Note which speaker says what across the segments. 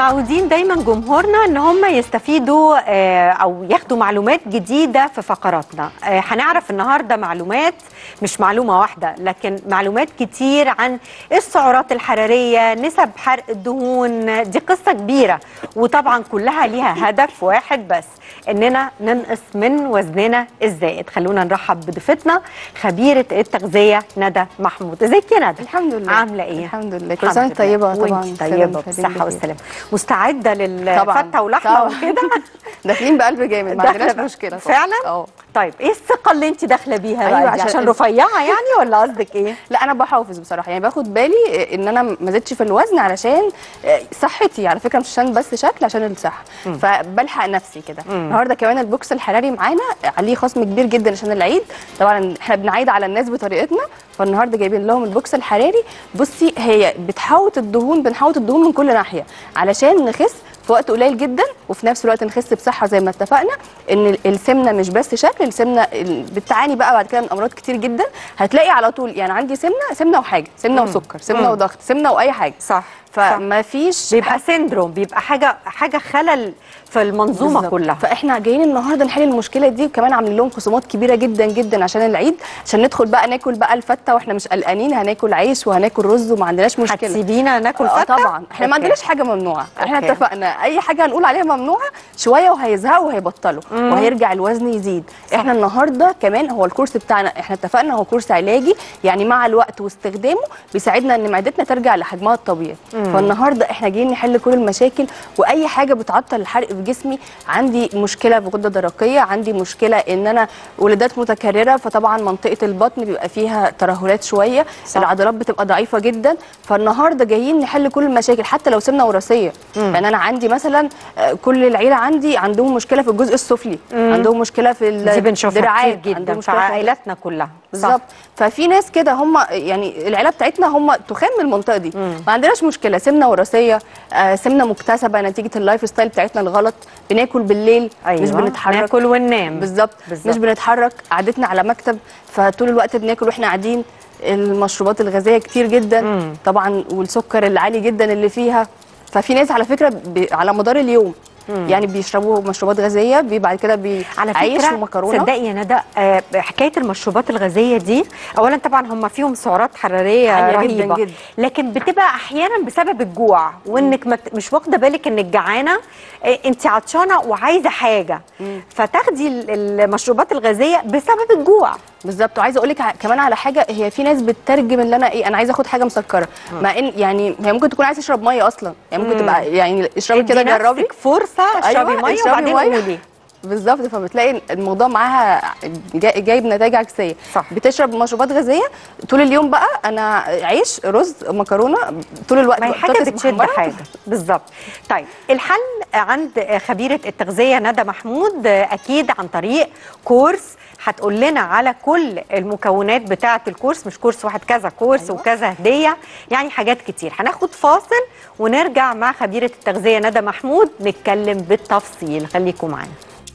Speaker 1: معودين دايما جمهورنا ان هم يستفيدوا آه، او ياخدوا معلومات جديده في فقراتنا آه، هنعرف النهارده معلومات مش معلومه واحده لكن معلومات كتير عن السعرات الحراريه نسب حرق الدهون دي قصه كبيره وطبعا كلها ليها هدف واحد بس اننا ننقص من وزننا الزائد خلونا نرحب بضيفتنا خبيره التغذيه ندى محمود ازيك يا ندى
Speaker 2: الحمد لله
Speaker 1: عامله ايه
Speaker 2: الحمد لله كل سنه وانت طيبه طبعا
Speaker 1: وانت طيبه بالصحه والسلامه مستعده
Speaker 2: طبعا
Speaker 1: للفته ولحمه
Speaker 2: طبعا.
Speaker 1: وكده
Speaker 2: داخلين بقلب جامد ما
Speaker 1: داخلة
Speaker 2: عندناش
Speaker 1: بقى.
Speaker 2: مشكله خالص.
Speaker 1: فعلا
Speaker 2: اه
Speaker 1: طيب ايه الثقه اللي انت داخله بيها
Speaker 2: أيوة،
Speaker 1: أيوة عشان,
Speaker 2: عشان
Speaker 1: عشان رفيعه يعني ولا قصدك ايه
Speaker 2: لا انا بحافظ بصراحه يعني باخد بالي ان انا ما زدتش في الوزن علشان صحتي على فكره مش عشان بس شكل عشان الصحه فبلحق نفسي كده النهارده كمان البوكس الحراري معانا عليه خصم كبير جدا عشان العيد طبعا احنا بنعيد على الناس بطريقتنا فالنهارده جايبين لهم البوكس الحراري بصي هي بتحوط الدهون بنحوط الدهون من كل ناحيه علشان نخس في وقت قليل جدا وفي نفس الوقت نخس بصحه زي ما اتفقنا ان السمنه مش بس شكل السمنه ال- بتعاني بقى بعد كده من امراض كتير جدا هتلاقي على طول يعني عندي سمنه سمنه وحاجه سمنه وسكر سمنه
Speaker 1: مم.
Speaker 2: وضغط سمنه واي حاجه
Speaker 1: صح
Speaker 2: فما فيش
Speaker 1: بيبقى سيندروم بيبقى حاجه حاجه خلل في المنظومه
Speaker 2: بالظبط.
Speaker 1: كلها
Speaker 2: فاحنا جايين النهارده نحل المشكله دي وكمان عاملين لهم خصومات كبيره جدا جدا عشان العيد عشان ندخل بقى ناكل بقى الفته واحنا مش قلقانين هناكل عيش وهناكل رز وما عندناش مشكله
Speaker 1: هتسيبينا ناكل
Speaker 2: اه
Speaker 1: فته
Speaker 2: طبعا احنا ما
Speaker 1: أوكي.
Speaker 2: عندناش حاجه ممنوعه احنا
Speaker 1: أوكي.
Speaker 2: اتفقنا اي حاجه هنقول عليها ممنوعه شويه وهيزهقوا وهيبطلوا وهيرجع الوزن يزيد احنا النهارده كمان هو الكورس بتاعنا احنا اتفقنا هو كورس علاجي يعني مع الوقت واستخدامه بيساعدنا ان معدتنا ترجع لحجمها الطبيعي فالنهارده احنا جايين نحل كل المشاكل واي حاجه بتعطل الحرق في جسمي عندي مشكله في غده درقيه عندي مشكله ان انا ولادات متكرره فطبعا منطقه البطن بيبقى فيها ترهلات شويه
Speaker 1: صح.
Speaker 2: العضلات بتبقى ضعيفه جدا فالنهارده جايين نحل كل المشاكل حتى لو سمنه وراثيه يعني انا عندي مثلا آه، كل العيله عندي عندهم مشكله في الجزء السفلي عندهم مشكله في
Speaker 1: دي بنشوفها
Speaker 2: الدراعات
Speaker 1: كتير
Speaker 2: عندهم
Speaker 1: جدا في
Speaker 2: مشكلة في
Speaker 1: عائلاتنا كلها صح.
Speaker 2: بالظبط ففي ناس كده هم يعني العيله بتاعتنا هم تخام من المنطقه دي ما عندناش مشكله سمنه وراثيه آه سمنه مكتسبه نتيجه اللايف ستايل بتاعتنا الغلط بناكل بالليل
Speaker 1: أيوة.
Speaker 2: مش بنتحرك
Speaker 1: ناكل وننام
Speaker 2: بالظبط
Speaker 1: بالظبط.
Speaker 2: مش بنتحرك قعدتنا على مكتب فطول الوقت بناكل واحنا قاعدين المشروبات الغازيه كتير جدا
Speaker 1: مم.
Speaker 2: طبعا والسكر العالي جدا اللي فيها ففي ناس على فكره ب... على مدار اليوم يعني بيشربوا مشروبات غازيه بي بعد كده بي
Speaker 1: على
Speaker 2: عيش
Speaker 1: فكره
Speaker 2: ومكرونه
Speaker 1: صدقي يا ندى آه، حكايه المشروبات الغازيه دي اولا طبعا هم فيهم سعرات حراريه
Speaker 2: عالية جداً
Speaker 1: رهيبه
Speaker 2: جداً.
Speaker 1: لكن بتبقى احيانا بسبب الجوع وانك مت- مش واخده بالك انك جعانه آه، انت عطشانه وعايزه حاجه فتاخدي ال- المشروبات الغازيه بسبب الجوع
Speaker 2: بالظبط وعايزه اقول لك كمان على حاجه هي في ناس بتترجم اللي انا ايه انا عايزه اخد حاجه مسكره مع ان يعني هي ممكن تكون عايزه تشرب ميه اصلا يعني ممكن تبقى يعني اشربي كده
Speaker 1: ادي
Speaker 2: جربي
Speaker 1: نفسك فرصه اشربي
Speaker 2: أيوة،
Speaker 1: ميه
Speaker 2: اشربي
Speaker 1: وبعدين
Speaker 2: مية.
Speaker 1: قولي
Speaker 2: بالظبط فبتلاقي الموضوع معاها جاي- جايب نتائج عكسيه
Speaker 1: صح.
Speaker 2: بتشرب مشروبات غازيه طول اليوم بقى انا عيش رز مكرونه طول الوقت
Speaker 1: ما هي
Speaker 2: بقى
Speaker 1: حاجه
Speaker 2: بطاطس
Speaker 1: بتشد
Speaker 2: محمرة.
Speaker 1: حاجه بالظبط طيب الحل عند خبيره التغذيه ندى محمود اكيد عن طريق كورس هتقول لنا على كل المكونات بتاعه الكورس مش كورس واحد كذا كورس أيوة. وكذا هديه يعني حاجات كتير هناخد فاصل ونرجع مع خبيره التغذيه ندى محمود نتكلم بالتفصيل خليكم معانا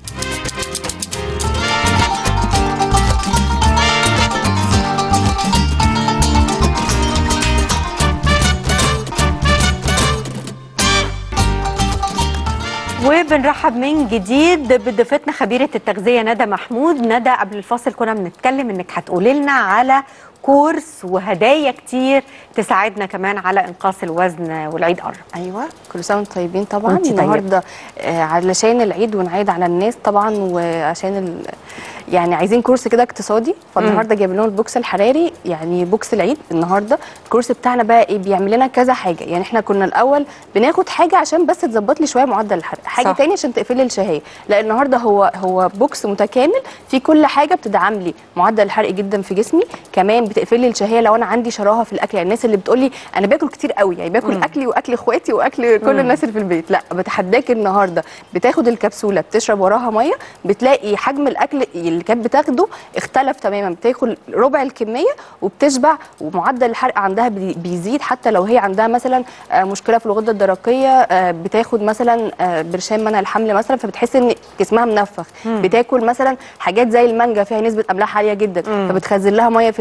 Speaker 1: وبنرحب من جديد بضيفتنا خبيره التغذيه ندى محمود ندى قبل الفاصل كنا بنتكلم انك هتقولي لنا على كورس وهدايا كتير تساعدنا كمان على انقاص الوزن والعيد قرب
Speaker 2: ايوه كل سنه وانتم طيبين طبعا
Speaker 1: وانتي طيبة.
Speaker 2: النهارده آه علشان العيد ونعيد على الناس طبعا وعشان ال... يعني عايزين كورس كده اقتصادي فالنهارده جايب لهم البوكس الحراري يعني بوكس العيد النهارده الكورس بتاعنا بقى ايه بيعمل لنا كذا حاجه يعني احنا كنا الاول بناخد حاجه عشان بس تظبط لي شويه معدل الحرق حاجه
Speaker 1: صح.
Speaker 2: تاني عشان تقفل لي الشهيه لا النهارده هو هو بوكس متكامل فيه كل حاجه بتدعم لي معدل الحرق جدا في جسمي كمان بتقفل لي الشهيه لو انا عندي شراهه في الاكل يعني الناس اللي بتقول لي انا باكل كتير قوي يعني باكل اكلي واكل اخواتي واكل كل الناس اللي في البيت لا بتحداك النهارده بتاخد الكبسوله بتشرب وراها ميه بتلاقي حجم الاكل اللي كانت بتاخده اختلف تماما بتاكل ربع الكميه وبتشبع ومعدل الحرق عندها بي- بيزيد حتى لو هي عندها مثلا آه، مشكله في الغده الدرقيه آه، بتاخد مثلا آه، برشام منع الحمل مثلا فبتحس ان جسمها منفخ بتاكل مثلا حاجات زي المانجا فيها نسبه املاح عاليه جدا فبتخزن لها ميه في الجسم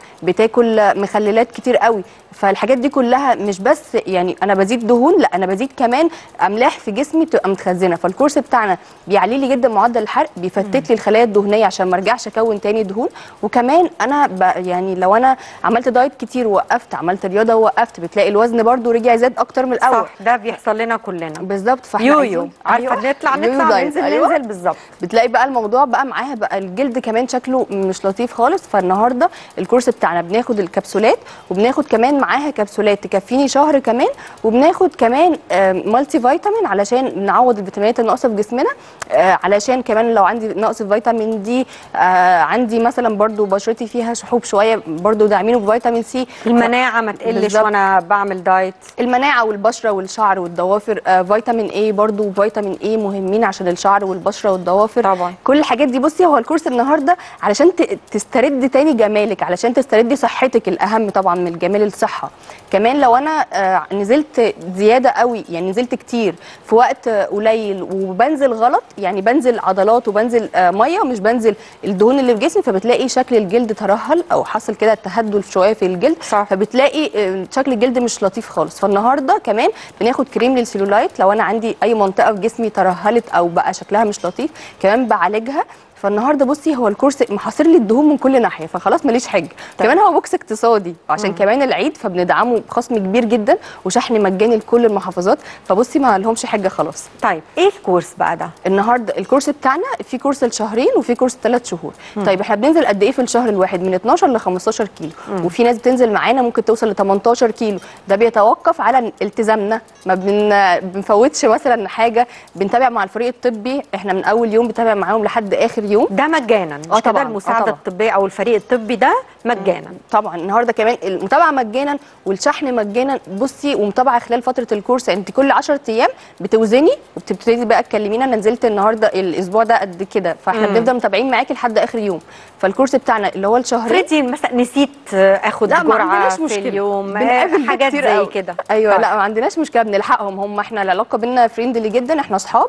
Speaker 2: بتاكل مخللات كتير قوي فالحاجات دي كلها مش بس يعني انا بزيد دهون لا انا بزيد كمان املاح في جسمي بتبقى متخزنه فالكورس بتاعنا بيعلي لي جدا معدل الحرق بيفتت لي الخلايا الدهنيه عشان ما ارجعش اكون تاني دهون وكمان انا ب يعني لو انا عملت دايت كتير ووقفت عملت رياضه ووقفت بتلاقي الوزن برده رجع زاد اكتر من الاول
Speaker 1: صح ده بيحصل لنا كلنا
Speaker 2: بالظبط فاحنا
Speaker 1: يويو
Speaker 2: عايزين-
Speaker 1: عارفه
Speaker 2: أيوة.
Speaker 1: نطلع
Speaker 2: يويو
Speaker 1: نطلع
Speaker 2: دايت.
Speaker 1: ننزل
Speaker 2: أيوة.
Speaker 1: ننزل بالظبط
Speaker 2: بتلاقي بقى الموضوع بقى معاها بقى الجلد كمان شكله مش لطيف خالص فالنهارده الكورس بتاعنا بناخد الكبسولات وبناخد كمان معاها كبسولات تكفيني شهر كمان وبناخد كمان آه، مالتي فيتامين علشان نعوض الفيتامينات الناقصه في جسمنا آه، علشان كمان لو عندي نقص في فيتامين دي آه، عندي مثلا برضو بشرتي فيها شحوب شويه برضو داعمينه بفيتامين سي
Speaker 1: المناعه ما تقلش
Speaker 2: بالظبط.
Speaker 1: وانا بعمل دايت
Speaker 2: المناعه والبشره والشعر والضوافر آه فيتامين اي برضو وفيتامين اي مهمين عشان الشعر والبشره والضوافر
Speaker 1: طبعا.
Speaker 2: كل الحاجات دي بصي هو الكورس النهارده علشان ت- تسترد تاني جمالك علشان تستردي صحتك الاهم طبعا من الجمال الصحه كمان لو انا آه نزلت زياده قوي يعني نزلت كتير في وقت آه، قليل وبنزل غلط يعني بنزل عضلات وبنزل آه ميه مش بنزل الدهون اللي في جسمي فبتلاقي شكل الجلد ترهل او حصل كده تهدل شويه في الجلد
Speaker 1: صح.
Speaker 2: فبتلاقي آه، شكل الجلد مش لطيف خالص فالنهارده كمان بناخد كريم للسيلولايت لو انا عندي اي منطقه في جسمي ترهلت او بقى شكلها مش لطيف كمان بعالجها فالنهارده بصي هو الكورس محاصر لي الدهون من كل ناحيه فخلاص ماليش حاجه كمان هو بوكس اقتصادي عشان كمان العيد فبندعمه بخصم كبير جدا وشحن مجاني لكل المحافظات فبصي ما لهمش حاجه خلاص
Speaker 1: طيب ايه الكورس بقى ده
Speaker 2: النهارده الكورس بتاعنا في كورس لشهرين وفي كورس ثلاث شهور طيب احنا بننزل قد ايه في الشهر الواحد من 12 ل 15 كيلو وفي ناس بتنزل معانا ممكن توصل ل 18 كيلو ده بيتوقف على التزامنا ما بن... بنفوتش مثلا حاجه بنتابع مع الفريق الطبي احنا من اول يوم بنتابع معاهم لحد اخر يوم
Speaker 1: ده مجانا مش
Speaker 2: آه
Speaker 1: كده
Speaker 2: طبعاً، آه
Speaker 1: المساعده
Speaker 2: طبعاً.
Speaker 1: الطبيه او الفريق الطبي ده مجانا
Speaker 2: طبعا النهارده كمان المتابعه مجانا والشحن مجانا بصي ومتابعه خلال فتره الكورس انت كل 10 ايام بتوزني وبتبتدي بقى تكلمينا انا نزلت النهارده الاسبوع ده قد كده فاحنا بنفضل متابعين معاكي لحد اخر يوم فالكورس بتاعنا اللي هو الشهرين
Speaker 1: فريدي مثلا نسيت آه، اخد
Speaker 2: لا ما
Speaker 1: جرعه
Speaker 2: عندناش
Speaker 1: في
Speaker 2: مشكله
Speaker 1: اليوم آه،
Speaker 2: بنقابل ده
Speaker 1: حاجات
Speaker 2: كتير
Speaker 1: زي
Speaker 2: قوي.
Speaker 1: كده
Speaker 2: ايوه
Speaker 1: طيب.
Speaker 2: لا ما عندناش مشكله بنلحقهم هم احنا العلاقه بينا فريندلي جدا احنا اصحاب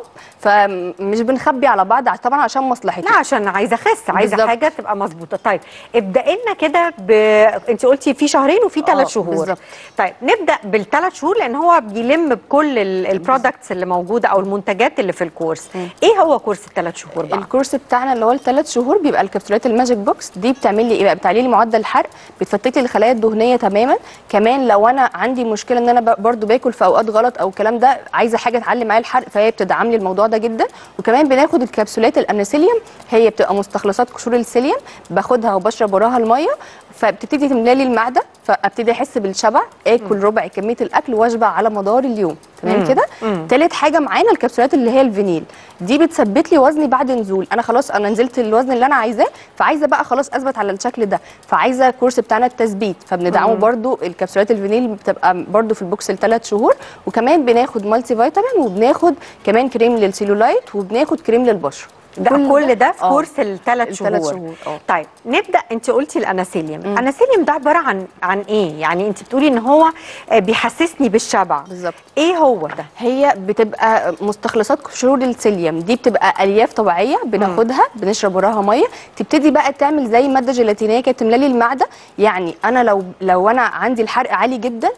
Speaker 2: فمش بنخبي على بعض طبعا عشان مصلحتنا
Speaker 1: لا عشان عايزه اخس عايزه
Speaker 2: بالظبط.
Speaker 1: حاجه تبقى مظبوطه طيب ابدأ لنا كده ب... انت قلتي في شهرين وفي
Speaker 2: آه،
Speaker 1: ثلاث شهور
Speaker 2: بالظبط.
Speaker 1: طيب نبدا بالثلاث شهور لان هو بيلم بكل البرودكتس اللي موجوده او المنتجات اللي في الكورس ايه هو كورس الثلاث شهور بقى
Speaker 2: الكورس بتاعنا اللي هو الثلاث شهور بيبقى الكبسولات الماجيك بوكس دي بتعمل لي ايه بقى بتعلي لي معدل الحرق بتفتت لي الخلايا الدهنيه تماما كمان لو انا عندي مشكله ان انا ب- برضو باكل في اوقات غلط او الكلام ده عايزه حاجه تعلي معايا الحرق فهي بتدعم لي الموضوع ده جدا وكمان بناخد الكبسولات الانسيليوم هي بتبقى مستخلصات قشور السيليوم باخدها وبشرب وراها الميه فبتبتدي تملى لي المعده فابتدي احس بالشبع اكل ربع كميه الاكل واشبع على مدار اليوم تمام كده تالت حاجه معانا الكبسولات اللي هي الفينيل دي بتثبت لي وزني بعد نزول انا خلاص انا نزلت الوزن اللي انا عايزاه فعايزه بقى خلاص اثبت على الشكل ده فعايزه الكورس بتاعنا التثبيت فبندعمه برضو الكبسولات الفينيل بتبقى برضو في البوكس لثلاث شهور وكمان بناخد مالتي فيتامين وبناخد كمان كريم للسيلولايت وبناخد كريم للبشره
Speaker 1: ده كل, ده في
Speaker 2: آه.
Speaker 1: كورس الثلاث شهور
Speaker 2: التلات شهور، آه.
Speaker 1: طيب نبدا انت قلتي الاناسيليوم الاناسيليوم ده عباره عن عن ايه يعني انت بتقولي ان هو آه، بيحسسني بالشبع
Speaker 2: بالظبط.
Speaker 1: ايه هو ده
Speaker 2: هي بتبقى مستخلصات قشور السيليوم دي بتبقى الياف طبيعيه بناخدها بنشرب وراها ميه تبتدي بقى تعمل زي ماده جيلاتينيه كده تملى لي المعده يعني انا لو لو انا عندي الحرق عالي جدا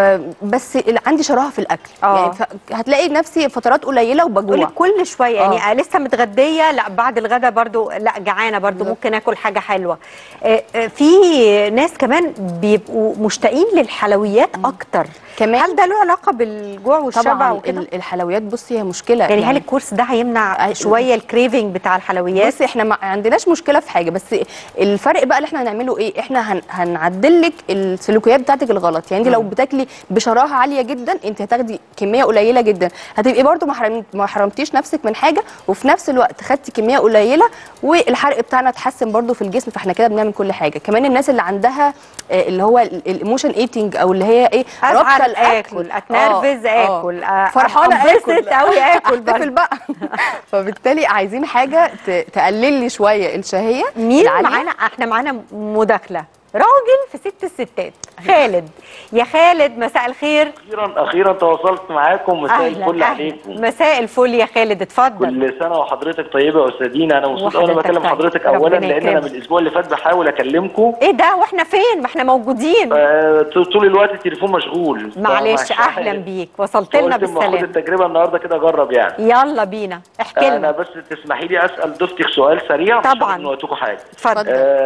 Speaker 2: فبس ال- عندي شراهه في الاكل
Speaker 1: آه.
Speaker 2: يعني ف- هتلاقي نفسي فترات قليله
Speaker 1: قولي
Speaker 2: وبجوع
Speaker 1: كل شويه يعني
Speaker 2: آه.
Speaker 1: آه. لسه متغديه لا بعد الغدا برضو لا جعانه برضو
Speaker 2: بالظبط.
Speaker 1: ممكن اكل حاجه حلوه آه، آه، في ناس كمان بيبقوا مشتاقين للحلويات اكتر
Speaker 2: كمان-
Speaker 1: هل ده له علاقه بالجوع والشبع
Speaker 2: طبعا
Speaker 1: وكده
Speaker 2: ال- الحلويات بصي هي مشكله
Speaker 1: يعني هل الكورس ده هيمنع
Speaker 2: آه،
Speaker 1: شويه الكريفنج بتاع الحلويات
Speaker 2: بصي احنا ما عندناش مشكله في حاجه بس الفرق بقى اللي احنا هنعمله ايه احنا هن هنعدل لك السلوكيات بتاعتك الغلط يعني انت لو بتاكلي بشراهه عاليه جدا انت هتاخدي كميه قليله جدا هتبقي برضو ما حرم- ما حرمتيش نفسك من حاجه وفي نفس الوقت خدتي كميه قليله والحرق بتاعنا اتحسن برضو في الجسم فاحنا كده بنعمل كل حاجه كمان الناس اللي عندها آه، اللي هو الايموشن ايتنج او اللي هي ايه رابطة
Speaker 1: ازعل
Speaker 2: الأكل.
Speaker 1: اكل اتنرفز
Speaker 2: آه، آه.
Speaker 1: اكل آه،
Speaker 2: فرحانه
Speaker 1: انبسط
Speaker 2: اكل
Speaker 1: قوي اكل برضو.
Speaker 2: احتفل بقى فبالتالي عايزين حاجه ت- تقلل لي شويه الشهيه
Speaker 1: مين
Speaker 2: العالية.
Speaker 1: معانا احنا معانا مداخله راجل في ست الستات خالد يا خالد مساء الخير
Speaker 3: اخيرا اخيرا تواصلت معاكم مساء الفل
Speaker 1: اهلا
Speaker 3: عليكم
Speaker 1: أهلا. مساء الفل يا خالد اتفضل
Speaker 3: كل سنه وحضرتك طيبه يا استاذينا انا مبسوط قوي انا
Speaker 1: وحضرتك
Speaker 3: بكلم
Speaker 1: طيب.
Speaker 3: حضرتك اولا
Speaker 1: ربنا
Speaker 3: لان انا
Speaker 1: يكرمك.
Speaker 3: من الاسبوع اللي فات بحاول اكلمكم
Speaker 1: ايه ده واحنا فين ما احنا موجودين
Speaker 3: آه طول الوقت التليفون مشغول
Speaker 1: معلش
Speaker 3: فمش
Speaker 1: اهلا
Speaker 3: عارف.
Speaker 1: بيك وصلت لنا
Speaker 3: قلت اما اخد
Speaker 1: بالسلام
Speaker 3: التجربه النهارده كده اجرب يعني
Speaker 1: يلا بينا احكي
Speaker 3: انا
Speaker 1: لنا
Speaker 3: بس تسمحي لي اسال ضيفتك سؤال سريع مش
Speaker 1: طبعاً.
Speaker 3: هاخد من وقتكم حاجه
Speaker 1: اتفضل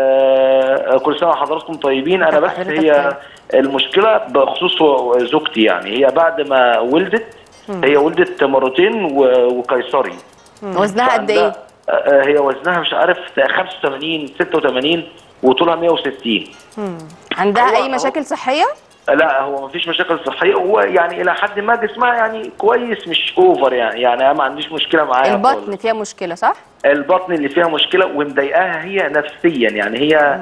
Speaker 3: آه كل سنه وحضراتكم طيبين انا بس
Speaker 2: حضرتك
Speaker 3: هي
Speaker 2: طيب.
Speaker 3: المشكله بخصوص زوجتي يعني هي بعد ما ولدت هي ولدت مرتين و- وقيصري
Speaker 2: وزنها قد ايه؟
Speaker 3: فعندها- آه، هي وزنها مش عارف 85 86 وطولها 160
Speaker 2: عندها
Speaker 3: هو-
Speaker 2: اي مشاكل صحيه؟
Speaker 3: آه، لا هو مفيش مشاكل صحيه هو يعني الى حد ما جسمها يعني كويس مش اوفر يعني يعني انا ما عنديش مشكله معاها
Speaker 2: البطن
Speaker 3: خالص.
Speaker 2: فيها مشكله صح؟
Speaker 3: البطن اللي فيها مشكله ومضايقاها هي نفسيا يعني هي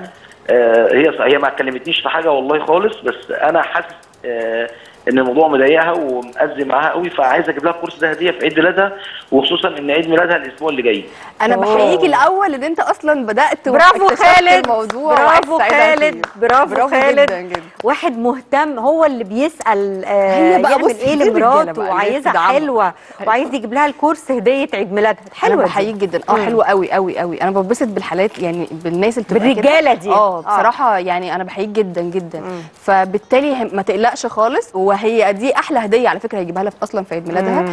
Speaker 3: آه هي هي ما كلمتنيش في حاجه والله خالص بس انا حاسس آه ان الموضوع مضايقها ومأذي معاها قوي فعايز اجيب لها كورس ده هديه في عيد ميلادها وخصوصا ان عيد ميلادها الاسبوع اللي جاي
Speaker 2: انا
Speaker 1: أوه.
Speaker 2: بحييك الاول ان انت اصلا بدات
Speaker 1: برافو
Speaker 2: واكتشفت
Speaker 1: خالد
Speaker 2: الموضوع
Speaker 1: برافو
Speaker 2: وعايز تساعدها
Speaker 1: خالد
Speaker 2: فيه.
Speaker 1: برافو,
Speaker 2: برافو
Speaker 1: خالد
Speaker 2: جدا جدا
Speaker 1: واحد مهتم هو اللي بيسال آه
Speaker 2: هي بقى
Speaker 1: يعمل
Speaker 2: بصي،
Speaker 1: ايه
Speaker 2: دي الرجالة
Speaker 1: لمراته
Speaker 2: بقى اللي
Speaker 1: وعايزها
Speaker 2: بتدعمها.
Speaker 1: حلوه وعايز يجيب لها الكورس هديه عيد ميلادها
Speaker 2: انا
Speaker 1: حلوه دي.
Speaker 2: بحييك جدا اه
Speaker 1: مم.
Speaker 2: حلوه قوي قوي قوي انا ببسط بالحالات يعني بالناس اللي بتبقى كده.
Speaker 1: بالرجالة دي.
Speaker 2: اه
Speaker 1: آه.
Speaker 2: بصراحه يعني انا بحييك جدا جدا فبالتالي هم- ما تقلقش خالص وهي دي احلى هديه على فكره هيجيبها لها في- اصلا في عيد ميلادها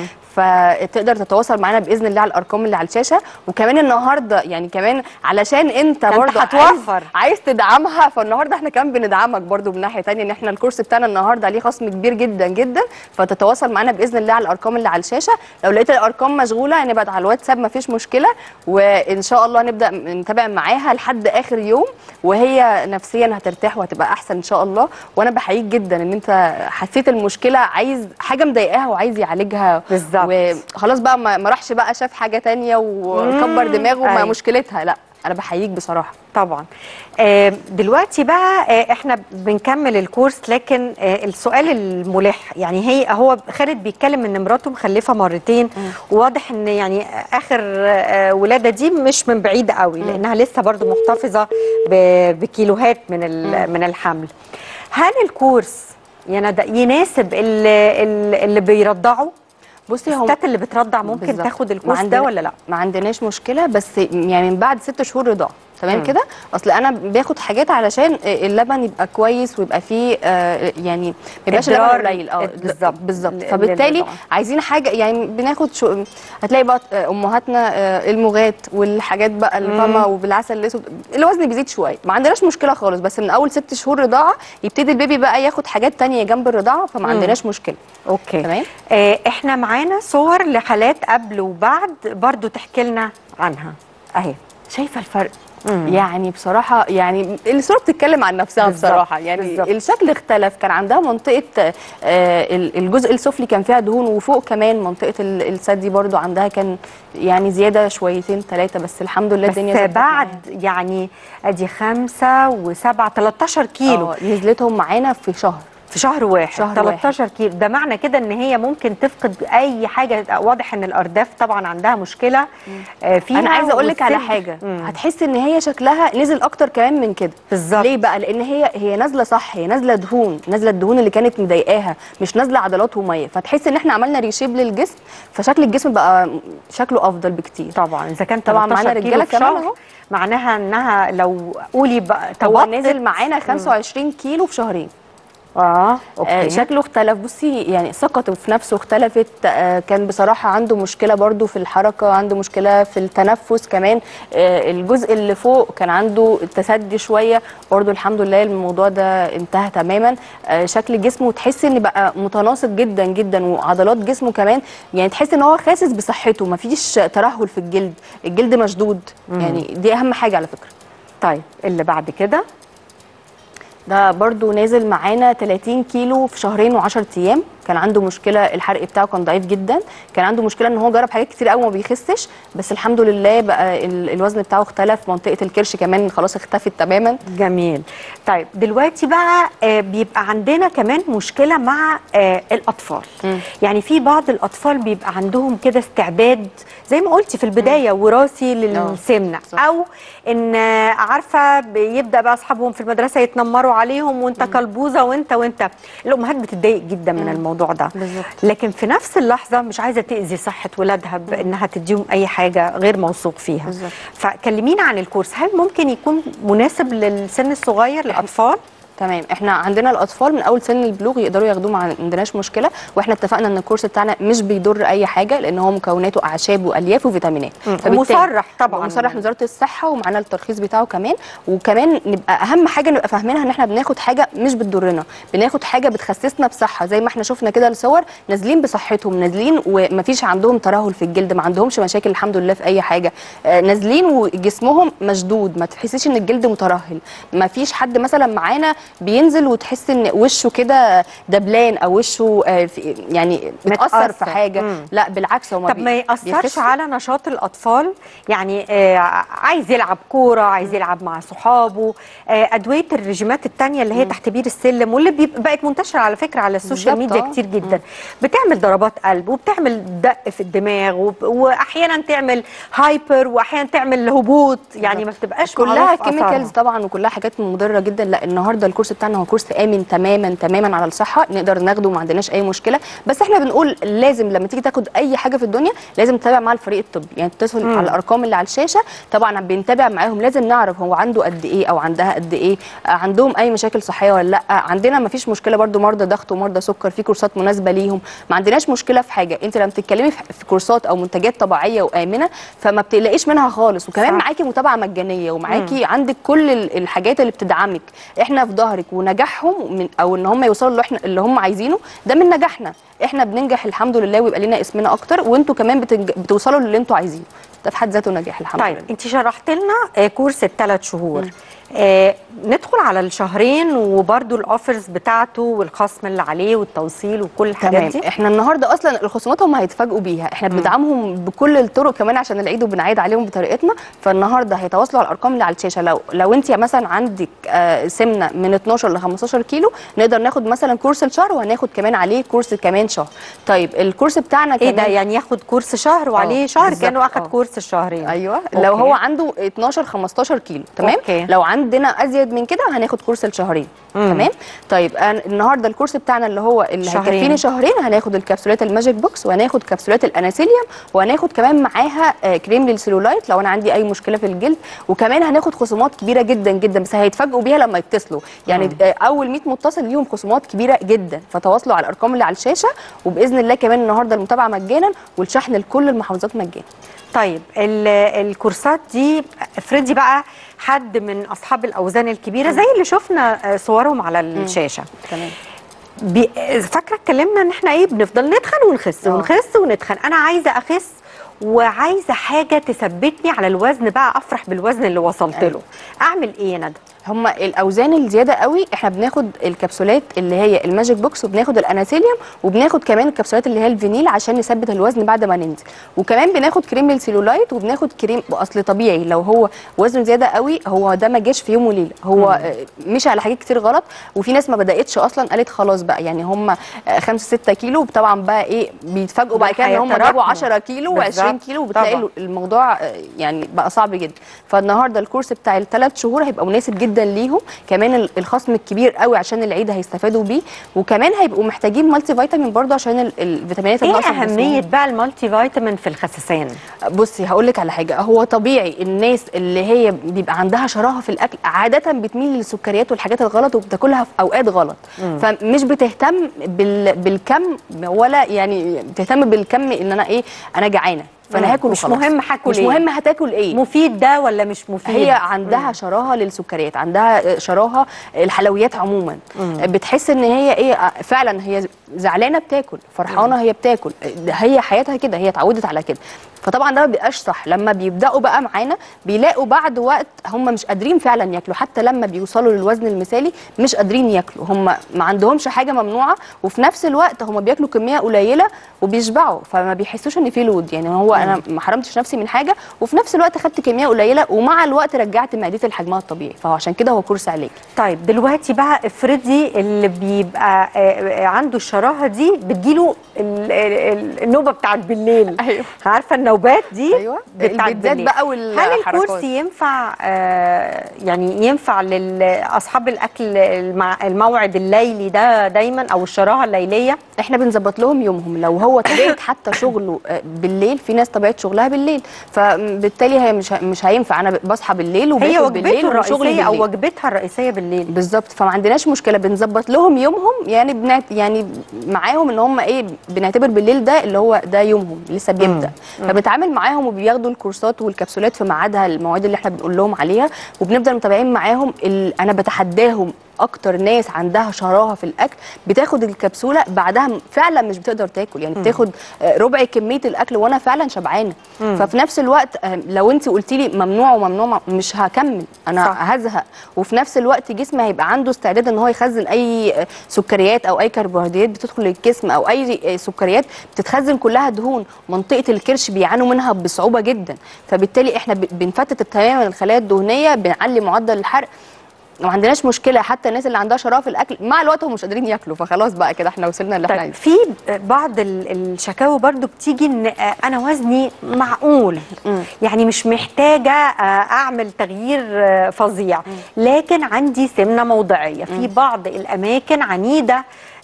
Speaker 2: فتقدر تتواصل معانا باذن الله على الارقام اللي على الشاشه وكمان النهارده يعني كمان علشان انت
Speaker 1: ده أنت
Speaker 2: برضه
Speaker 1: هتوفر.
Speaker 2: عايز, عايز تدعمها فالنهارده احنا كمان بندعمك برضه من ناحيه تانية ان احنا الكورس بتاعنا النهارده عليه خصم كبير جدا جدا فتتواصل معانا باذن الله على الارقام اللي على الشاشه لو لقيت الارقام مشغوله هنبعت على الواتساب مفيش مشكله وان شاء الله نبدا نتابع معاها لحد اخر يوم وهي نفسيا هترتاح وهتبقى احسن ان شاء الله وانا بحييك جدا ان انت حسيت المشكله عايز حاجه مضايقاها وعايز يعالجها
Speaker 1: بالظبط.
Speaker 2: وخلاص بقى ما ما راحش بقى شاف حاجه تانية وكبر
Speaker 1: مم.
Speaker 2: دماغه ما
Speaker 1: أيوة.
Speaker 2: مشكلتها لا انا بحييك بصراحه
Speaker 1: طبعا آه، دلوقتي بقى آه، احنا بنكمل الكورس لكن آه، السؤال الملح يعني هي هو خالد بيتكلم ان مراته مخلفه مرتين وواضح ان يعني اخر آه، ولاده دي مش من بعيد قوي لانها لسه برضو محتفظه ب- بكيلوهات من ال- من الحمل هل الكورس يعني ده يناسب اللي, اللي- اللي بيرضعوا
Speaker 2: بصي هو
Speaker 1: الستات اللي بترضع ممكن
Speaker 2: بالظبط.
Speaker 1: تاخد
Speaker 2: ما
Speaker 1: الكورس ده
Speaker 2: عندنا-
Speaker 1: ولا لا
Speaker 2: ما عندناش مشكله بس يعني من بعد ست شهور رضاعه تمام كده اصل انا باخد حاجات علشان اللبن يبقى كويس ويبقى فيه آه، يعني ما يبقاش اللبن
Speaker 1: إدرار
Speaker 2: قليل اه
Speaker 1: بالظبط.
Speaker 2: بالظبط
Speaker 1: ل-
Speaker 2: فبالتالي
Speaker 1: للرضاعة.
Speaker 2: عايزين حاجه يعني بناخد شو هتلاقي بقى آه، امهاتنا آه، المغات والحاجات بقى الفما وبالعسل الاسود الوزن بيزيد شويه ما عندناش مشكله خالص بس من اول ست شهور رضاعه يبتدي البيبي بقى ياخد حاجات تانية جنب الرضاعه فما عندناش مشكله
Speaker 1: اوكي
Speaker 2: تمام.
Speaker 1: آه احنا معانا صور لحالات قبل وبعد برضو تحكي لنا عنها اهي شايفه الفرق
Speaker 2: يعني بصراحه يعني الصوره بتتكلم عن نفسها
Speaker 1: بالظبط،
Speaker 2: بصراحه يعني
Speaker 1: بالظبط.
Speaker 2: الشكل اختلف كان عندها منطقه آه، ال- الجزء السفلي كان فيها دهون وفوق كمان منطقه ال- الثدي برضو عندها كان يعني زياده شويتين ثلاثه بس الحمد لله الدنيا
Speaker 1: بس
Speaker 2: ظبطت معاها.
Speaker 1: بعد يعني ادي خمسة وسبعة 13 كيلو
Speaker 2: آه، نزلتهم معانا في شهر
Speaker 1: في شهر واحد
Speaker 2: شهر
Speaker 1: 13 كيلو ده معنى كده ان هي ممكن تفقد اي حاجه واضح ان الارداف طبعا عندها مشكله آه فيها
Speaker 2: انا عايزه اقول لك على
Speaker 1: والسن-
Speaker 2: حاجه
Speaker 1: مم.
Speaker 2: هتحسي ان هي شكلها نزل اكتر كمان من كده
Speaker 1: بالظبط.
Speaker 2: ليه بقى لان هي هي نازله صح هي نازله دهون نازله الدهون اللي كانت مضايقاها مش نازله عضلات وميه فتحسي ان احنا عملنا ريشيب للجسم فشكل الجسم بقى شكله افضل بكتير
Speaker 1: طبعا اذا كان
Speaker 2: طبعاً
Speaker 1: 13
Speaker 2: معانا
Speaker 1: كيلو
Speaker 2: رجالة
Speaker 1: في
Speaker 2: كمان
Speaker 1: شهر
Speaker 2: أهو.
Speaker 1: معناها انها لو قولي بقى
Speaker 2: هو
Speaker 1: تبطت
Speaker 2: نازل معانا 25 كيلو في شهرين
Speaker 1: اه
Speaker 2: آه شكله اختلف بصي يعني ثقته في نفسه اختلفت آه كان بصراحة عنده مشكلة برضو في الحركة عنده مشكلة في التنفس كمان آه الجزء اللي فوق كان عنده تسدي شوية برضو الحمد لله الموضوع ده انتهى تماما آه شكل جسمه تحس ان بقى متناسق جدا جدا وعضلات جسمه كمان يعني تحس ان هو خاسس بصحته مفيش ترهل في الجلد الجلد مشدود يعني دي اهم حاجة على فكرة
Speaker 1: طيب اللي بعد كده
Speaker 2: ده برضو نازل معانا 30 كيلو في شهرين و10 ايام كان عنده مشكله الحرق بتاعه كان ضعيف جدا كان عنده مشكله ان هو جرب حاجات كتير قوي ما بيخسش بس الحمد لله بقى ال- الوزن بتاعه اختلف منطقه الكرش كمان خلاص اختفت تماما
Speaker 1: جميل طيب دلوقتي بقى آه، بيبقى عندنا كمان مشكله مع آه، الاطفال
Speaker 2: مم.
Speaker 1: يعني في بعض الاطفال بيبقى عندهم كده استعداد زي ما قلتي في البدايه وراثي للسمنه
Speaker 2: صح.
Speaker 1: او ان آه، عارفه بيبدا بقى اصحابهم في المدرسه يتنمروا عليهم وانت كلبوزه وانت وانت الامهات بتتضايق جدا من الموضوع ده
Speaker 2: بالظبط.
Speaker 1: لكن في نفس اللحظه مش عايزه تاذي صحه ولادها بانها تديهم اي حاجه غير موثوق فيها
Speaker 2: بالظبط.
Speaker 1: فكلمينا عن الكورس هل ممكن يكون مناسب للسن الصغير الاطفال
Speaker 2: تمام احنا عندنا الاطفال من اول سن البلوغ يقدروا ياخدوه ما عندناش مشكله واحنا اتفقنا ان الكورس بتاعنا مش بيضر اي حاجه لان هو مكوناته اعشاب والياف وفيتامينات فبالتالي-
Speaker 1: ومصرح طبعاً.
Speaker 2: ومصرح من وزاره الصحه ومعانا الترخيص بتاعه كمان وكمان نبقى اهم حاجه نبقى فاهمينها ان احنا بناخد حاجه مش بتضرنا بناخد حاجه بتخسسنا بصحه زي ما احنا شفنا كده الصور نازلين بصحتهم نازلين ومفيش عندهم ترهل في الجلد ما عندهمش مشاكل الحمد لله في اي حاجه آه، نازلين وجسمهم مشدود ما تحسيش ان الجلد مترهل ما فيش حد مثلا معانا بينزل وتحس ان وشه كده دبلان او وشه آه، في- يعني متاثر في
Speaker 1: متأثر.
Speaker 2: حاجه
Speaker 1: مم.
Speaker 2: لا بالعكس هو
Speaker 1: طب ما ياثرش
Speaker 2: بيخس.
Speaker 1: على نشاط الاطفال يعني آه عايز يلعب كوره عايز يلعب مع صحابه آه ادويه الرجيمات التانية اللي هي تحت بير السلم واللي بيبقى بقت منتشره على فكره على السوشيال
Speaker 2: بالظبط،
Speaker 1: ميديا
Speaker 2: آه.
Speaker 1: كتير جدا بتعمل ضربات قلب وبتعمل دق في الدماغ وب- واحيانا تعمل هايبر واحيانا تعمل هبوط يعني ما بتبقاش
Speaker 2: كلها
Speaker 1: معروف أثرها.
Speaker 2: كيميكالز طبعا وكلها حاجات مضره جدا لا النهارده الكورس بتاعنا هو كورس امن تماما تماما على الصحه نقدر ناخده وما عندناش اي مشكله بس احنا بنقول لازم لما تيجي تاخد اي حاجه في الدنيا لازم تتابع مع الفريق الطبي يعني تتصل على الارقام اللي على الشاشه طبعا بنتابع معاهم لازم نعرف هو عنده قد ايه او عندها قد ايه آه، عندهم اي مشاكل صحيه ولا لا عندنا ما فيش مشكله برده مرضى ضغط ومرضى سكر في كورسات مناسبه ليهم ما عندناش مشكله في حاجه انت لما بتتكلمي في في كورسات او منتجات طبيعيه وامنه فما بتقلقيش منها خالص وكمان
Speaker 1: صح.
Speaker 2: معاكي متابعه مجانيه ومعاكي عندك كل ال- الحاجات اللي بتدعمك احنا في ظهرك ونجاحهم من او ان هم يوصلوا اللي احنا اللي هم عايزينه ده من نجاحنا احنا بننجح الحمد لله ويبقى لنا اسمنا اكتر وانتوا كمان بتنج... بتوصلوا للي انتوا عايزينه ده في حد ذاته نجاح الحمد
Speaker 1: طيب
Speaker 2: لله
Speaker 1: انت شرحت لنا آه، كورس الثلاث شهور آه ندخل على الشهرين وبرده الاوفرز بتاعته والخصم اللي عليه والتوصيل وكل الحاجات
Speaker 2: تمام
Speaker 1: دي
Speaker 2: احنا النهارده اصلا الخصومات هم هيتفاجئوا بيها احنا بندعمهم بكل الطرق كمان عشان العيد وبنعيد عليهم بطريقتنا فالنهارده هيتواصلوا على الارقام اللي على الشاشه لو لو انت مثلا عندك آه، سمنه من 12 ل 15 كيلو نقدر ناخد مثلا كورس الشهر وهناخد كمان عليه كورس كمان شهر طيب الكورس بتاعنا
Speaker 1: ايه
Speaker 2: كمان
Speaker 1: ده يعني ياخد كورس شهر وعليه شهر
Speaker 2: بالظبط،
Speaker 1: كانه اخد
Speaker 2: اه.
Speaker 1: كورس الشهرين
Speaker 2: ايوه
Speaker 1: أوكي.
Speaker 2: لو هو عنده 12 15 كيلو تمام
Speaker 1: أوكي.
Speaker 2: لو عندنا ازيد من كده هناخد كورس الشهرين تمام طيب أنا النهارده الكورس بتاعنا اللي هو اللي
Speaker 1: شهرين.
Speaker 2: هيكفيني شهرين هناخد الكبسولات الماجيك بوكس وهناخد كبسولات الاناسيليوم وهناخد كمان معاها آه، كريم للسيلولايت لو انا عندي اي مشكله في الجلد وكمان هناخد خصومات كبيره جدا جدا بس هيتفاجئوا بيها لما يتصلوا يعني آه، اول 100 متصل ليهم خصومات كبيره جدا فتواصلوا على الارقام اللي على الشاشه وباذن الله كمان النهارده المتابعه مجانا والشحن لكل المحافظات مجانا
Speaker 1: طيب ال- الكورسات دي افرضي بقى حد من اصحاب الاوزان الكبيره زي اللي شفنا آه، صورهم على الشاشه
Speaker 2: تمام
Speaker 1: بي... فاكره اتكلمنا ان احنا ايه بنفضل نتخن ونخس
Speaker 2: اه.
Speaker 1: ونخس ونتخن انا عايزه اخس وعايزه حاجه تثبتني على الوزن بقى افرح بالوزن اللي وصلت له اعمل ايه يا ندى
Speaker 2: هما الاوزان الزياده قوي احنا بناخد الكبسولات اللي هي الماجيك بوكس وبناخد الاناسيليوم وبناخد كمان الكبسولات اللي هي الفينيل عشان نثبت الوزن بعد ما ننزل وكمان بناخد كريم للسيلولايت وبناخد كريم اصل طبيعي لو هو وزنه زياده قوي هو ده ما جاش في يوم وليله هو آه، مشي على حاجات كتير غلط وفي ناس ما بداتش اصلا قالت خلاص بقى يعني هم 5 6 كيلو طبعا بقى ايه بيتفاجئوا بعد كده ان هم جابوا
Speaker 1: هيتراكموا.
Speaker 2: 10 كيلو
Speaker 1: بالظبط.
Speaker 2: و20 كيلو وبتلاقي
Speaker 1: طبعا.
Speaker 2: الموضوع آه، يعني بقى صعب جدا فالنهارده الكورس بتاع الثلاث شهور هيبقى مناسب جدا ليهم كمان ال- الخصم الكبير قوي عشان العيد هيستفادوا بيه وكمان هيبقوا محتاجين مالتي فيتامين برضه عشان ال- الفيتامينات
Speaker 1: ايه
Speaker 2: الناقصه في
Speaker 1: اهميه
Speaker 2: جسمهم.
Speaker 1: بقى المالتي فيتامين في الخسسان
Speaker 2: بصي هقول لك على حاجه هو طبيعي الناس اللي هي بيبقى عندها شراهه في الاكل عاده بتميل للسكريات والحاجات الغلط وبتاكلها في اوقات غلط فمش بتهتم بال... بالكم ولا يعني بتهتم بالكم ان انا ايه انا جعانه فانا هاكل
Speaker 1: مش
Speaker 2: وخلاص.
Speaker 1: مهم هاكل
Speaker 2: مش
Speaker 1: إيه.
Speaker 2: مهم هتاكل ايه
Speaker 1: مفيد ده ولا مش مفيد
Speaker 2: هي عندها شراهه للسكريات عندها شراهه الحلويات عموما بتحس ان هي ايه فعلا هي زعلانه بتاكل فرحانه هي بتاكل هي حياتها كده هي اتعودت على كده فطبعا ده ما بيبقاش صح لما بيبداوا بقى معانا بيلاقوا بعد وقت هم مش قادرين فعلا ياكلوا حتى لما بيوصلوا للوزن المثالي مش قادرين ياكلوا هم ما عندهمش حاجه ممنوعه وفي نفس الوقت هم بياكلوا كميه قليله وبيشبعوا فما بيحسوش ان في لود يعني هو انا ما حرمتش نفسي من حاجه وفي نفس الوقت خدت كميه قليله ومع الوقت رجعت معدتي لحجمها الطبيعي فهو عشان كده هو كورس علاجي
Speaker 1: طيب دلوقتي بقى افرضي اللي بيبقى آه، آه، عنده الشراهه دي بتجيله ال- ال- النوبه بتاعت بالليل
Speaker 2: أيوه.
Speaker 1: عارفه النوبات دي
Speaker 2: أيوه.
Speaker 1: بتاعت
Speaker 2: البيتزات
Speaker 1: بالليل.
Speaker 2: بقى
Speaker 1: هل
Speaker 2: والحركات.
Speaker 1: الكورس ينفع آه، يعني ينفع لاصحاب الاكل المع- الموعد الليلي ده دايما او الشراهه الليليه
Speaker 2: احنا بنظبط لهم يومهم لو هو طبيعه حتى شغله آه، بالليل في ناس طبيعه شغلها بالليل فبالتالي هي مش مش هينفع انا بصحى بالليل
Speaker 1: هي
Speaker 2: وباكل بالليل
Speaker 1: وجبته
Speaker 2: وشغلي
Speaker 1: الرئيسيه او
Speaker 2: بالليل
Speaker 1: وجبتها الرئيسيه بالليل
Speaker 2: بالظبط فما عندناش مشكله بنظبط لهم يومهم يعني بنعت يعني معاهم ان هم ايه بنعتبر بالليل ده اللي هو ده يومهم لسه بيبدا فبنتعامل معاهم وبياخدوا الكورسات والكبسولات في ميعادها المواعيد اللي احنا بنقول لهم عليها وبنفضل متابعين معاهم ال... انا بتحداهم اكتر ناس عندها شراهه في الاكل بتاخد الكبسوله بعدها فعلا مش بتقدر تاكل يعني بتاخد آه، ربع كميه الاكل وانا فعلا شبعانه ففي نفس الوقت آه، لو انت قلتي لي ممنوع وممنوع مش هكمل انا
Speaker 1: صح.
Speaker 2: هزهق وفي نفس الوقت جسمي هيبقى عنده استعداد ان هو يخزن اي آه، سكريات او اي كربوهيدرات بتدخل الجسم او اي آه، سكريات بتتخزن كلها دهون منطقه الكرش بيعانوا منها بصعوبه جدا فبالتالي احنا ب- بنفتت تماما الخلايا الدهنيه بنعلي معدل الحرق وما عندناش مشكله حتى الناس اللي عندها شراهه في الاكل مع الوقت هم مش قادرين ياكلوا فخلاص بقى كده احنا وصلنا اللي احنا
Speaker 1: طيب
Speaker 2: عايزينه
Speaker 1: في بعض ال- الشكاوى برضو بتيجي ان آه، انا وزني معقول يعني مش محتاجه آه، اعمل تغيير آه، فظيع لكن عندي سمنه موضعيه في بعض الاماكن عنيده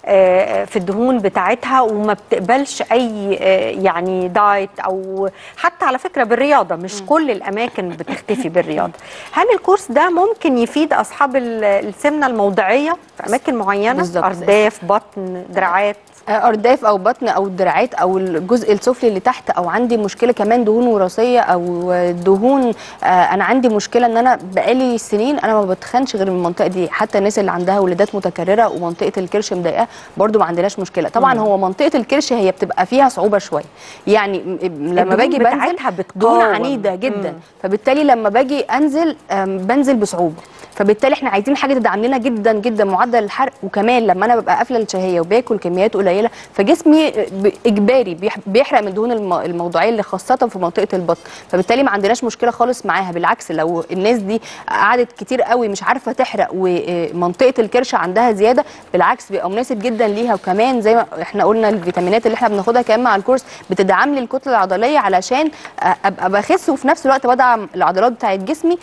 Speaker 1: آه، في الدهون بتاعتها وما بتقبلش اي آه، يعني دايت او حتى على فكره بالرياضه مش كل الاماكن بتختفي بالرياضه هل الكورس ده ممكن يفيد اصحاب ال- السمنه الموضعيه في اماكن معينه
Speaker 2: بالظبط.
Speaker 1: ارداف بطن دراعات
Speaker 2: آه، ارداف او بطن او الدراعات او الجزء السفلي اللي تحت او عندي مشكله كمان دهون وراثيه او دهون آه، انا عندي مشكله ان انا بقالي سنين انا ما بتخنش غير من المنطقه دي حتى الناس اللي عندها ولادات متكرره ومنطقه الكرش مضايقاه برضو ما عندناش مشكله طبعا هو منطقه الكرش هي بتبقى فيها صعوبه شويه يعني م- لما
Speaker 1: الدهون
Speaker 2: باجي بنزل
Speaker 1: بتاعتها
Speaker 2: دهون
Speaker 1: بتقاوم.
Speaker 2: عنيده جدا فبالتالي لما باجي انزل آم، بنزل بصعوبه فبالتالي احنا عايزين حاجه تدعم لنا جدا جدا معدل الحرق وكمان لما انا ببقى قافله الشهيه وباكل كميات قليله فجسمي ب- اجباري بيح- بيحرق من الدهون الم- الموضعيه اللي خاصه في منطقه البطن فبالتالي ما عندناش مشكله خالص معاها بالعكس لو الناس دي قعدت كتير قوي مش عارفه تحرق ومنطقه الكرش عندها زياده بالعكس بيبقى مناسب جدا ليها وكمان زي ما احنا قلنا الفيتامينات اللي احنا بناخدها كمان مع الكورس بتدعم لي الكتله العضليه علشان ابقى بخس وفي نفس الوقت بدعم العضلات بتاعت جسمي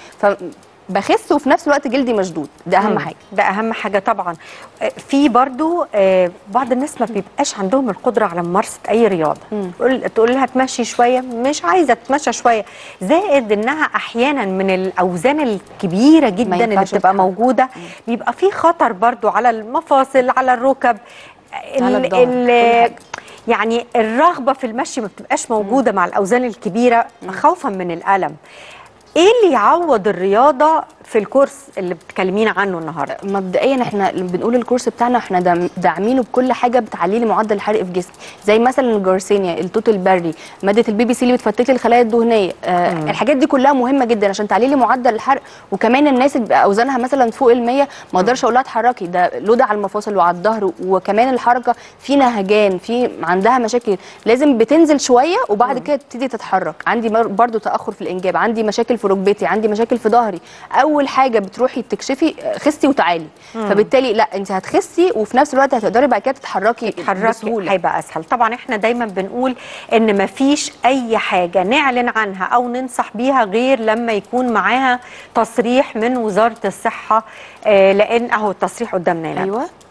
Speaker 2: فبخس وفي نفس الوقت جلدي مشدود ده اهم حاجه
Speaker 1: ده اهم حاجه طبعا آه، في برضو آه، بعض الناس ما بيبقاش عندهم القدره على ممارسه اي رياضه تقول تقول لها تمشي شويه مش عايزه تتمشى شويه زائد انها احيانا من الاوزان الكبيره جدا اللي
Speaker 2: ينفعش
Speaker 1: بتبقى
Speaker 2: تتحمل.
Speaker 1: موجوده بيبقى في خطر برضو على المفاصل على الركب
Speaker 2: على
Speaker 1: ال-
Speaker 2: الظهر،
Speaker 1: ال-
Speaker 2: كل حاجة.
Speaker 1: يعني الرغبه في المشي ما بتبقاش موجوده مع الاوزان الكبيره خوفا من الالم ايه اللي يعوض الرياضه في الكورس اللي بتكلمينا عنه النهارده
Speaker 2: مبدئيا احنا لما بنقول الكورس بتاعنا احنا دام- داعمينه بكل حاجه بتعلي لي معدل الحرق في جسمي زي مثلا الجارسينيا التوت البري ماده البي بي سي اللي بتفتت لي الخلايا الدهنيه آه الحاجات دي كلها مهمه جدا عشان تعلي لي معدل الحرق وكمان الناس اللي بيبقى اوزانها مثلا فوق ال 100 ما اقدرش اقول لها اتحركي ده لود على المفاصل وعلى الظهر وكمان الحركه في نهجان في عندها مشاكل لازم بتنزل شويه وبعد كده تبتدي تتحرك عندي مر- برضو تاخر في الانجاب عندي مشاكل في ركبتي عندي مشاكل في ظهري اول حاجه بتروحي تكشفي آه، خسي وتعالي فبالتالي لا انت هتخسي وفي نفس الوقت هتقدري بعد كده تتحركي
Speaker 1: تتحركي
Speaker 2: بسهوله
Speaker 1: هيبقى اسهل طبعا احنا دايما بنقول ان مفيش اي حاجه نعلن عنها او ننصح بيها غير لما يكون معاها تصريح من وزاره الصحه آه لان اهو التصريح قدامنا هنا
Speaker 2: ايوه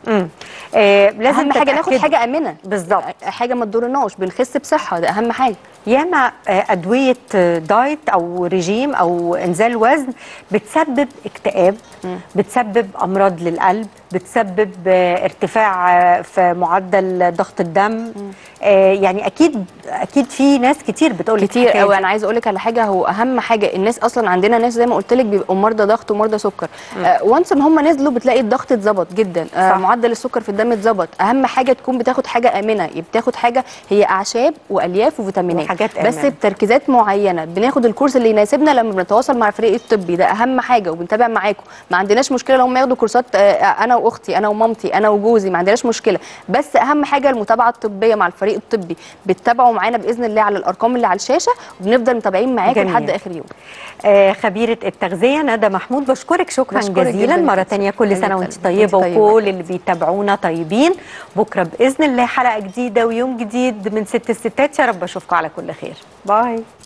Speaker 1: مم. آه لازم
Speaker 2: اهم حاجه ناخد
Speaker 1: تتأكدوا.
Speaker 2: حاجه امنه
Speaker 1: بالظبط
Speaker 2: حاجه ما تضرناش بنخس بصحه ده اهم حاجه
Speaker 1: ياما آه، أدوية آه، دايت أو رجيم أو إنزال وزن بتسبب اكتئاب بتسبب أمراض للقلب بتسبب آه، ارتفاع آه، في معدل ضغط الدم آه، يعني أكيد أكيد في ناس كتير بتقول
Speaker 2: كتير قوي انا عايزه اقول لك على حاجه هو اهم حاجه الناس اصلا عندنا ناس زي ما قلت لك بيبقوا مرضى ضغط ومرضى سكر آه وانس ان هم نزلوا بتلاقي الضغط اتظبط جدا آه
Speaker 1: صح.
Speaker 2: معدل السكر في الدم اتظبط اهم حاجه تكون بتاخد حاجه امنه بتاخد حاجه هي اعشاب والياف وفيتامينات
Speaker 1: وحاجات
Speaker 2: بس
Speaker 1: آمنة.
Speaker 2: بتركيزات معينه بناخد الكورس اللي يناسبنا لما بنتواصل مع الفريق الطبي ده اهم حاجه وبنتابع معاكم ما عندناش مشكله لو هم ياخدوا كورسات آه، انا واختي انا ومامتي انا وجوزي ما عندناش مشكله بس اهم حاجه المتابعه الطبيه مع الفريق الطبي بتتابعوا معانا باذن الله على الارقام اللي على الشاشه وبنفضل متابعين معاكم
Speaker 1: جميل.
Speaker 2: لحد اخر يوم
Speaker 1: آه، خبيرة التغذية ندى محمود بشكرك شكرا
Speaker 2: بشكرك
Speaker 1: جزيلا
Speaker 2: جداً
Speaker 1: مرة
Speaker 2: جداً.
Speaker 1: تانية كل
Speaker 2: الله
Speaker 1: سنة وانت
Speaker 2: يسلمك.
Speaker 1: طيبة
Speaker 2: وانت طيبة.
Speaker 1: وكل اللي بيتابعونا طيبين بكرة بإذن الله حلقة جديدة ويوم جديد من ست الستات يا رب أشوفكم على كل خير باي